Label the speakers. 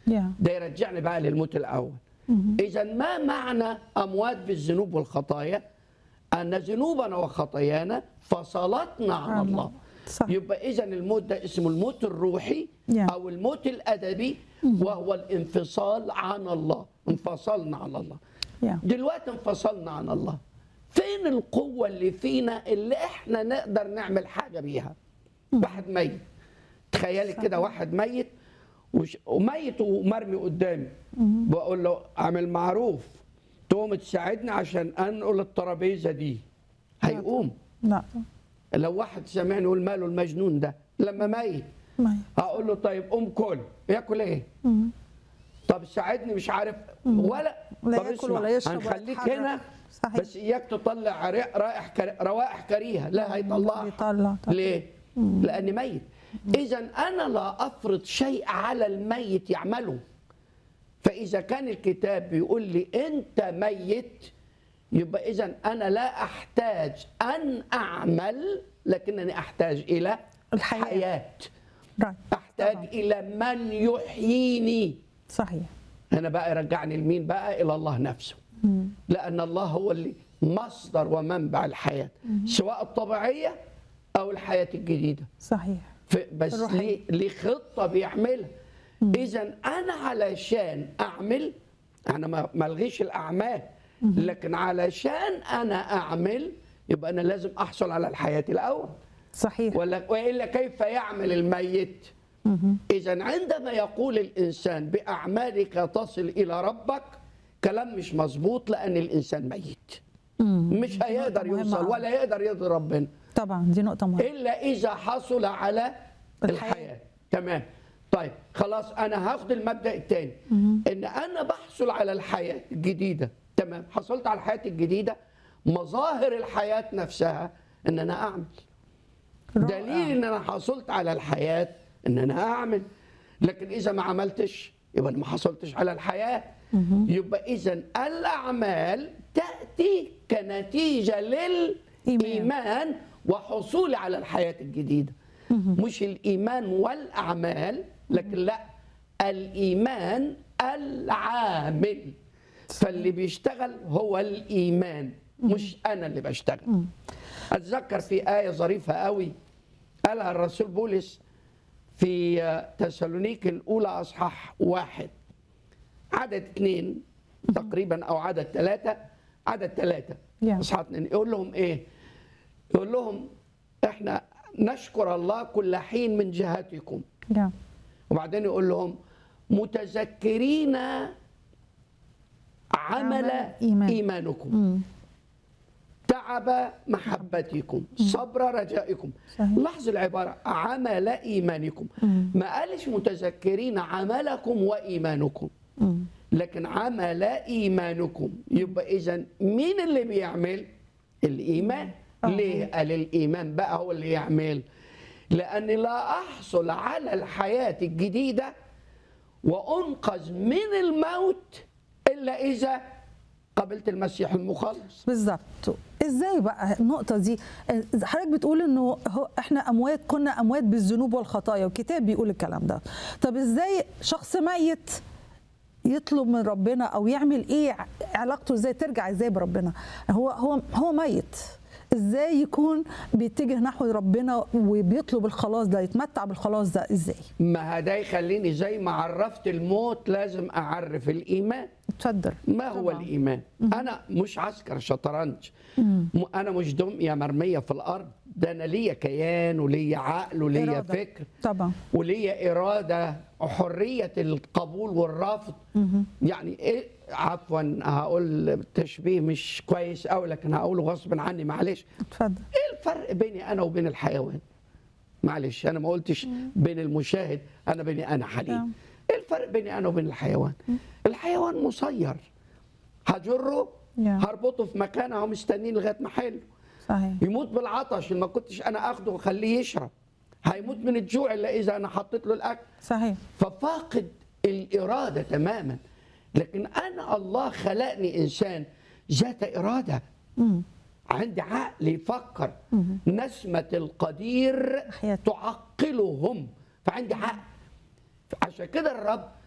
Speaker 1: يا
Speaker 2: ده يرجعني بقى للموت الاول اذا ما معنى اموات بالذنوب والخطايا ان ذنوبنا وخطايانا فصلتنا عن
Speaker 1: عن
Speaker 2: الله
Speaker 1: الله. صح.
Speaker 2: يبقى اذا الموت ده اسمه الموت الروحي
Speaker 1: Yeah.
Speaker 2: او الموت الادبي وهو الانفصال عن الله انفصلنا عن الله
Speaker 1: يا
Speaker 2: دلوقتي انفصلنا عن الله فين القوة اللي فينا اللي احنا نقدر نعمل حاجة بيها واحد ميت تخيلي كده واحد ميت وش- وميت ومرمي قدامي بقول له اعمل معروف تقوم تساعدني عشان انقل الترابيزة دي هيقوم
Speaker 1: لا
Speaker 2: لو واحد سامعني يقول ماله المجنون ده لما ميت
Speaker 1: ما
Speaker 2: هقول له طيب قوم كل ياكل ايه طب ساعدني مش عارف ولا
Speaker 1: لا
Speaker 2: طب
Speaker 1: ياكل
Speaker 2: اسمع،
Speaker 1: ولا يشرب ولا
Speaker 2: هنخليك
Speaker 1: يتحرك.
Speaker 2: هنا
Speaker 1: صحيح.
Speaker 2: بس اياك تطلع ري- رائح كر... روائح كريهه لا هيطلعها
Speaker 1: بيطلع طبعا.
Speaker 2: ليه؟ لاني ميت اذا انا لا افرض شيء على الميت يعمله فاذا كان الكتاب بيقول لي انت ميت يبقى اذا انا لا احتاج ان اعمل لكنني احتاج الى
Speaker 1: الحياة.
Speaker 2: حياه
Speaker 1: رايت
Speaker 2: احتاج
Speaker 1: طبعاً.
Speaker 2: الى من يحييني
Speaker 1: صحيح
Speaker 2: هنا بقى يرجعني لمين بقى الى الله نفسه لان الله هو اللي مصدر ومنبع الحياه سواء الطبيعيه او الحياه الجديده
Speaker 1: صحيح
Speaker 2: ف- بس
Speaker 1: الروحية.
Speaker 2: ليه ليه خطه بيعملها اذا انا علشان اعمل انا ما ما الغيش الاعمال لكن علشان انا اعمل يبقى انا لازم احصل على الحياه الاول
Speaker 1: صحيح
Speaker 2: ولا والا كيف يعمل الميت اذا عندما يقول الانسان باعمالك تصل الى ربك كلام مش مظبوط لان الانسان ميت مش هيقدر
Speaker 1: مهمة
Speaker 2: يوصل
Speaker 1: أوي.
Speaker 2: ولا يقدر يرضي ربنا
Speaker 1: طبعا دي نقطة مهمة
Speaker 2: الا اذا حصل على
Speaker 1: الحياة.
Speaker 2: الحياه تمام طيب خلاص انا هاخد المبدا الثاني ان انا بحصل على الحياه الجديده تمام حصلت على الحياه الجديده مظاهر الحياه نفسها ان انا اعمل
Speaker 1: رائع.
Speaker 2: دليل ان انا حصلت على الحياه ان انا اعمل لكن اذا ما عملتش يبقى أنا ما حصلتش على الحياه يبقى اذا الاعمال تاتي كنتيجه للايمان وحصولي على الحياه الجديده مش الايمان والاعمال لكن لا الايمان العامل فاللي بيشتغل هو الايمان مش انا اللي بشتغل اتذكر في ايه ظريفه قوي قالها الرسول بولس في تسالونيك الاولى اصحاح واحد عدد اثنين تقريبا او عدد ثلاثه عدد ثلاثه
Speaker 1: Yeah.
Speaker 2: اصحاح اثنين يقول لهم ايه؟ يقول لهم احنا نشكر الله كل حين من جهتكم
Speaker 1: يا
Speaker 2: وبعدين يقول لهم متذكرين عمل
Speaker 1: عمل إيمان.
Speaker 2: ايمانكم تعب محبتكم صبر رجائكم
Speaker 1: صحيح.
Speaker 2: لاحظ العبارة عمل إيمانكم ما قالش متذكرين عملكم وإيمانكم لكن عمل إيمانكم يبقى إذا مين اللي بيعمل الإيمان ليه قال الإيمان بقى هو اللي يعمل لأني لا أحصل على الحياة الجديدة وأنقذ من الموت إلا إذا قبلت المسيح المخلص
Speaker 1: بالظبط ازاي بقى النقطه دي حضرتك بتقول انه هو احنا اموات كنا اموات بالذنوب والخطايا والكتاب بيقول الكلام ده طب ازاي شخص ميت يطلب من ربنا او يعمل ايه علاقته ازاي ترجع ازاي بربنا هو هو هو ميت ازاي يكون بيتجه نحو ربنا وبيطلب الخلاص ده يتمتع بالخلاص ده ازاي
Speaker 2: ما ده يخليني زي ما عرفت الموت لازم أعرف الإيمان
Speaker 1: اتفضل
Speaker 2: ما هو
Speaker 1: طبعاً.
Speaker 2: الإيمان أنا مش عسكر شطرنج م- أنا مش دمية مرمية في الأرض ده أنا ليا كيان وليا عقل وليا
Speaker 1: إرادة.
Speaker 2: فكر
Speaker 1: طبعا
Speaker 2: وليا إرادة وحرية القبول والرفض يعني إيه عفوا هقول تشبيه مش كويس أوي لكن هقوله غصب عني معلش
Speaker 1: اتفضل
Speaker 2: ايه الفرق بيني انا وبين الحيوان معلش انا ما قلتش بين المشاهد انا بيني انا حليم
Speaker 1: نعم.
Speaker 2: ايه الفرق بيني انا وبين الحيوان الحيوان مسير هجره
Speaker 1: يا.
Speaker 2: هربطه في مكان اهو مستنيه لغايه ما حله
Speaker 1: صحيح
Speaker 2: يموت بالعطش ما كنتش انا اخده واخليه يشرب هيموت من الجوع الا اذا انا حطيت له الاكل
Speaker 1: صحيح
Speaker 2: ففاقد الإرادة تماما لكن أنا الله خلقني إنسان ذات إرادة عندي عقل يفكر نسمة القدير
Speaker 1: حياته.
Speaker 2: تعقلهم فعندي عقل عشان كده الرب